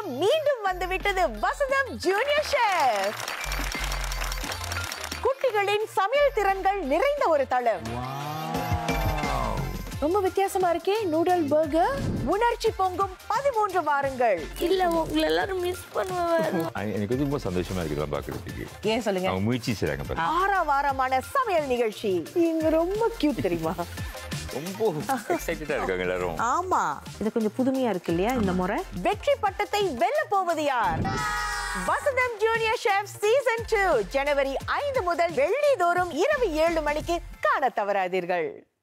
மீண்டும் வந்துவிட்டது வசந்தம் junior chef குட்டிகளின் சமையல் திறன்கள் நிறைந்த ஒரு தளம் ரொம்ப வித்தியாசமா இருக்கே நூடல் பர்கர் உணர்ச்சி பொங்கும் பதிமூன்று வாரங்கள் இல்ல உங்களை எல்லாரும் மிஸ் பண்ணுவேன் அ- எனக்கு வந்து ரொம்ப சந்தோஷமா இருக்கு இதெல்லாம் பாக்குறதுக்கு ஏன் சொல்லுங்க அவங்க முயற்சி செய்றாங்க பாருங்க ஆறா வாரமான சமையல் நிகழ்ச்சி இங்க ரொம்ப கியூட் தெரியுமா ரொம்ப எக்ஸைட்டடா இருக்காங்க எல்லாரும் ஆமா இது கொஞ்சம் புதுமையா இருக்கு இல்லையா இந்த முறை வெற்றி பட்டத்தை வெல்ல போவது யார் Vasantham junior chef season two ஜனவரி ஐந்து முதல் வெள்ளி தோறும் இரவு ஏழு மணிக்கு காண தவறாதீர்கள்